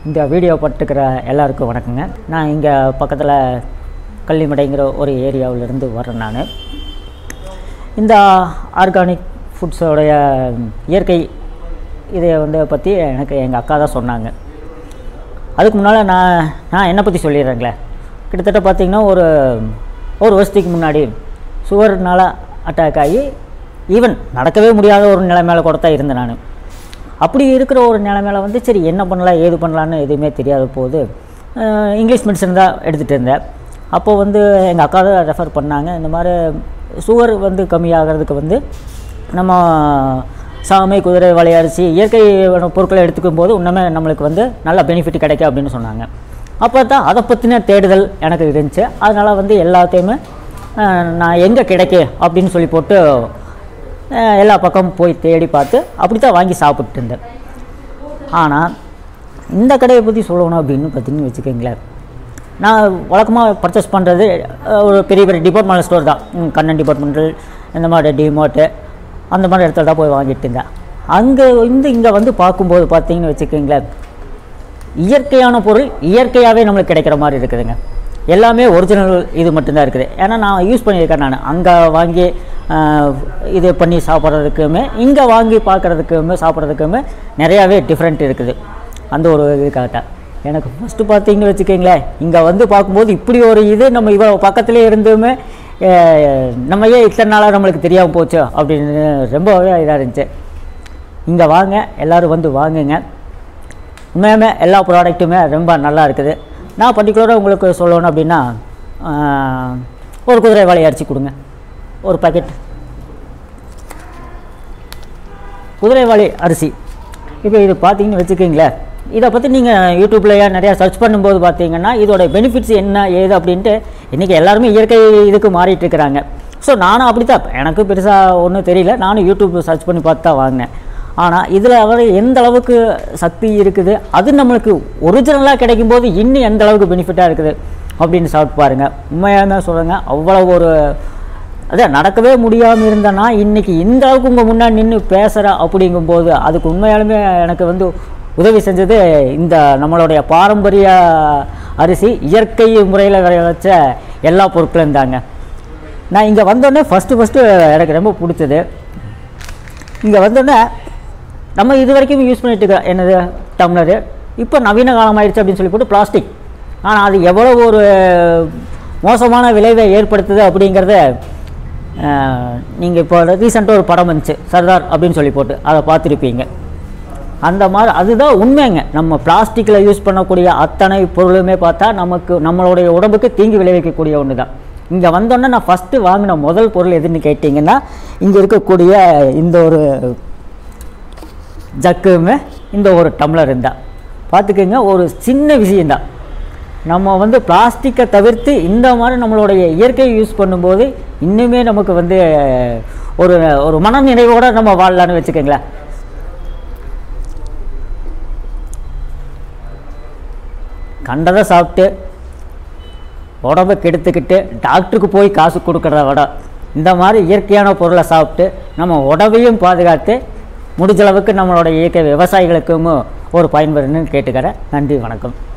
இந்த வீடியோ பட்டுக்கிற எல்லாருக்கும் வணக்கங்க நான் இங்கே பக்கத்தில் கள்ளிமடைங்கிற ஒரு ஏரியாவிலேருந்து வர்றேன் நான் இந்த ஆர்கானிக் ஃபுட்ஸோடைய இயற்கை இதை வந்து பற்றி எனக்கு எங்கள் அக்கா தான் சொன்னாங்க அதுக்கு முன்னால் நான் நான் என்னை பற்றி சொல்லிடுறேங்களே கிட்டத்தட்ட பார்த்திங்கன்னா ஒரு ஒரு வருஷத்துக்கு முன்னாடி சுகர்னால அட்டாக் ஆகி ஈவன் நடக்கவே முடியாத ஒரு நிலைமையில கூட தான் இருந்தேன் நான் அப்படி இருக்கிற ஒரு நிலைமையில வந்து சரி என்ன பண்ணலாம் ஏது பண்ணலான்னு எதுவுமே தெரியாத போது அஹ், இங்கிலீஷ் மெடிசன் தான் எடுத்துகிட்டு இருந்தேன் அப்போது வந்து எங்கள் அக்கா தான் ரெஃபர் பண்ணாங்க இந்த மாதிரி சுகர் வந்து கம்மியாகிறதுக்கு வந்து நம்ம சாமை குதிரை வளையரிசி இயற்கை பொருட்களை எடுத்துக்கும் போது இன்னுமே நம்மளுக்கு வந்து நல்ல பெனிஃபிட் கிடைக்கும் அப்படின்னு சொன்னாங்க அப்போ தான் அதை பற்றின தேடுதல் எனக்கு இருந்துச்சு அதனால் வந்து எல்லாத்தையுமே அஹ், நான் எங்கே கிடைக்கும் அப்படின்னு சொல்லி போட்டு அஹ், எல்லா பக்கமும் போய் தேடி பார்த்து அப்படி தான் வாங்கி சாப்பிட்டு இருந்தேன் ஆனால் இந்த கடையை பற்றி சொல்லணும் அப்படின்னு பார்த்தீங்கன்னு வச்சுக்கோங்களேன் நான் வழக்கமாக பர்ச்சேஸ் பண்ணுறது ஒரு பெரிய பெரிய டிபார்ட்மெண்டல் ஸ்டோர் தான் ம், கண்ணன் டிபார்ட்மெண்டல் இந்த மாதிரி டிமார்ட்டு அந்த மாதிரி இடத்துல தான் போய் வாங்கிட்டு இருந்தேன் அங்கே வந்து இங்கே வந்து பார்க்கும்போது பார்த்தீங்கன்னு வச்சுக்கோங்களேன் இயற்கையான பொருள் இயற்கையாகவே நம்மளுக்கு கிடைக்கிற மாதிரி இருக்குதுங்க எல்லாமே ஒரிஜினல் இது மட்டும்தான் இருக்குது ஏன்னா நான் யூஸ் பண்ணியிருக்கேன் நான் அங்கே வாங்கி ஆஹ், இது பண்ணி சாப்பிட்றதுக்குமே இங்கே வாங்கி பார்க்குறதுக்குமே சாப்பிட்றதுக்குமே நிறையாவே டிஃப்ரெண்ட் இருக்குது அந்த ஒரு இதுக்காகத்தான் எனக்கு ஃபஸ்ட்டு பார்த்தீங்கன்னு வச்சுக்கோங்களேன் இங்கே வந்து பார்க்கும்போது இப்படி ஒரு இது நம்ம இவ்வளோ பக்கத்துலேயே இருந்துமே ஆஹ், நம்ம ஏன் இத்தனை நாளாக நம்மளுக்கு தெரியாமல் போச்சு அப்படின்னு ரொம்பவே இதாக இருந்துச்சு இங்கே வாங்க எல்லோரும் வந்து வாங்குங்க உண்மையாலுமே எல்லா ப்ராடக்ட்டுமே ரொம்ப நல்லா இருக்குது நான் பர்டிகுலராக உங்களுக்கு சொல்லணும் அப்படின்னா ஆஹ், ஒரு குதிரை வாழை அரிசி கொடுங்க ஒரு பாக்கெட் குதிரைவாளி அரிசி இப்போ இது பார்த்தீங்கன்னு வச்சுக்கிங்களேன் இதை பற்றி நீங்கள் யூடியூப்லையா நிறையா சர்ச் பண்ணும்போது பார்த்தீங்கன்னா இதோட பெனிஃபிட்ஸ் என்ன ஏது அப்படின்ட்டு இன்றைக்கி எல்லாருமே இயற்கை இதுக்கு மாறிட்டு இருக்கிறாங்க ஸோ நானும் அப்படி தான் எனக்கு பெருசாக ஒன்றும் தெரியல நானும் யூடியூப் சர்ச் பண்ணி பார்த்து தான் வாங்கினேன் ஆனால் இதில் அவர் எந்த அளவுக்கு சக்தி இருக்குது அது நம்மளுக்கு ஒரிஜினலாக கிடைக்கும்போது இன்னும் எந்த அளவுக்கு பெனிஃபிட்டாக இருக்குது அப்படின்னு சாப்பிட்டு பாருங்கள் உண்மையாக சொல்லுங்க அவ்வளோ ஒரு அதான் நடக்கவே முடியாமல் இருந்தேன்னா இன்றைக்கி இந்த அளவுக்கு உங்கள் முன்னாடி நின்று பேசுகிறேன் அப்படிங்கும்போது அதுக்கு உண்மையாலுமே எனக்கு வந்து உதவி செஞ்சது இந்த நம்மளுடைய பாரம்பரிய அரிசி இயற்கை முறையில் விளைவிச்ச எல்லா பொருட்களும் தாங்க நான் இங்கே வந்தோடனே ஃபஸ்ட்டு ஃபஸ்ட்டு எனக்கு ரொம்ப பிடிச்சது இங்கே வந்தோடனே நம்ம இது வரைக்கும் யூஸ் பண்ணிட்டு இருக்கோம் என்னது டம்ளரு இப்போ நவீன காலம் ஆயிடுச்சு அப்படின்னு சொல்லி போட்டு பிளாஸ்டிக் ஆனால் அது எவ்வளோ ஒரு மோசமான விளைவை ஏற்படுத்துது அப்படிங்கிறத நீங்கள் இப்போ ரீசெண்டாக ஒரு படம் வந்துச்சு சர்தார் அப்படின்னு சொல்லி போட்டு அதை பார்த்துருப்பீங்க அந்த மாதிரி அதுதான் உண்மைங்க நம்ம பிளாஸ்டிக்கில் யூஸ் பண்ணக்கூடிய அத்தனை பொருளுமே பார்த்தா நமக்கு நம்மளுடைய உடம்புக்கு தீங்கு விளைவிக்கக்கூடிய ஒன்று தான் இங்கே வந்தோன்னே நான் ஃபஸ்ட்டு வாங்கின முதல் பொருள் எதுன்னு கேட்டிங்கன்னா இங்கே இருக்கக்கூடிய இந்த ஒரு ஜக்குமே இந்த ஒரு டம்ளர் இருந்தால் பார்த்துக்கோங்க ஒரு சின்ன விஷயந்தான் நம்ம வந்து பிளாஸ்டிக்கை தவிர்த்து இந்த மாதிரி நம்மளுடைய இயற்கை யூஸ் பண்ணும்போது இன்னுமே நமக்கு வந்து ஒரு ஒரு மனநிறைவோடு நம்ம வாழலான்னு வச்சுக்கோங்களேன் கண்டதை சாப்பிட்டு உடம்பை கெடுத்துக்கிட்டு டாக்டருக்கு போய் காசு கொடுக்குறத விட இந்த மாதிரி இயற்கையான பொருளை சாப்பிட்டு நம்ம உடம்பையும் பாதுகாத்து முடிஞ்ச அளவுக்கு நம்மளோட இயற்கை விவசாயிகளுக்கும் ஒரு பயன்பெறணும்னு கேட்டுக்கிறேன் நன்றி வணக்கம்